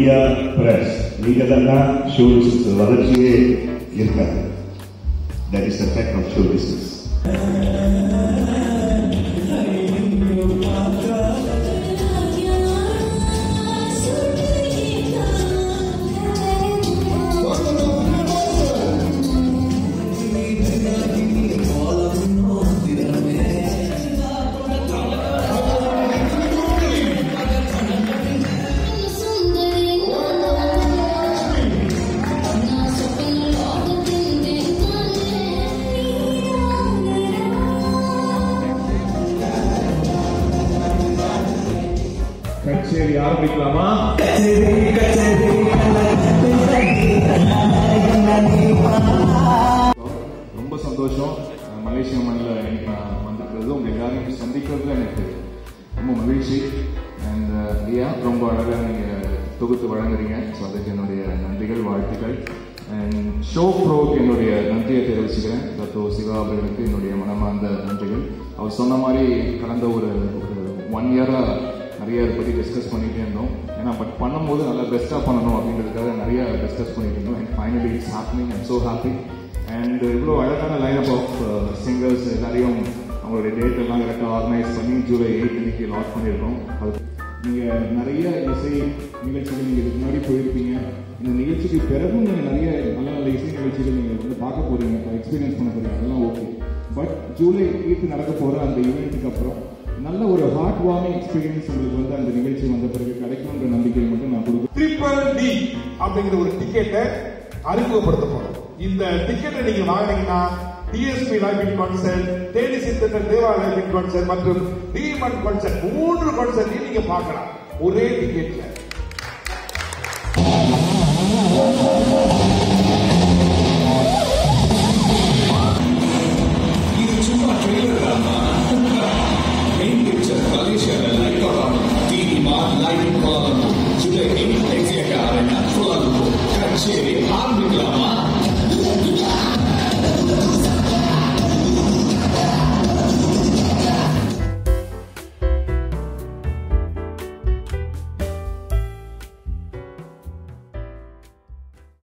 media press நீங்க தான் show business வளர்ச்சியே இருக்காது that is effect of show business கச்சேரி ஆரம்பிக்கலாமா ரொம்ப சந்தோஷம் அஹ் மலேசியா மண்ணில் எனக்கு நான் வந்திருக்கிறது உங்க எல்லாரையும் சந்திக்கிறதுல எனக்கு ரொம்ப மகிழ்ச்சி அண்ட் ஐயா ரொம்ப அழகாக நீங்கள் தொகுத்து வழங்குறீங்க ஸோ அதுக்கு என்னுடைய நன்றிகள் வாழ்த்துக்கள் அண்ட் ஷோ ப்ரோக்கு என்னுடைய நன்றியை தெரிவிச்சுக்கிறேன் தத்தோ சிவா அவர்களுக்கு என்னுடைய மனமார்ந்த நன்றிகள் அவர் சொன்ன மாதிரி கடந்த ஒரு ஒரு ஒன் இயராக நிறைய இதை பற்றி டிஸ்கஸ் பண்ணிகிட்டே இருந்தோம் ஏன்னா பட் பண்ணும்போது நல்லா பெஸ்ட்டாக பண்ணணும் அப்படின்றதுக்காக நிறைய டிஸ்கஸ் பண்ணிட்டு இருந்தோம் and finally it's happening I'm so happy and இவ்வளோ அழகான லைனப் ஆஃப் சிங்கர்ஸ் எல்லாரையும் அவங்களுடைய டேட் எல்லாம் கரெக்டாக ஆர்கனைஸ் பண்ணி ஜூலை எயிட் அன்னைக்கு லாக் பண்ணியிருக்கோம் அது நீங்கள் நிறைய இசை நிகழ்ச்சிகள் நீங்கள் இதுக்கு முன்னாடி போயிருப்பீங்க இந்த நிகழ்ச்சிக்கு பிறகும் நீங்கள் நிறைய நல்ல நல்ல இசை நிகழ்ச்சிகள் நீங்கள் வந்து பார்க்க போறீங்க எக்ஸ்பீரியன்ஸ் பண்ண போறீங்க அதெல்லாம் ஓகே பட் ஜூலை எயிட் நடக்க போகிற அந்த ஈவெண்ட்டுக்கு அப்புறம் நல்ல ஒரு ஹார்ட் வார்மிங் எக்ஸ்பீரியன்ஸ் உங்களுக்கு வந்து அந்த நிகழ்ச்சி வந்த பிறகு கிடைக்கும்ன்ற நம்பிக்கையை மட்டும் நான் கொடுக்குறேன் ட்ரிபிள் டி அப்படிங்கிற ஒரு டிக்கெட்டை அறிமுகப்படுத்த போறோம் இந்த டிக்கெட்டை நீங்க வாங்கினீங்கன்னா DSP live in concert Theni Siddhar Deva live in concert மற்றும் டிஎம்என் கான்சர்ட் மூன்று கான்சர்ட்டையும் நீங்க பார்க்கலாம் ஒரே டிக்கெட்ல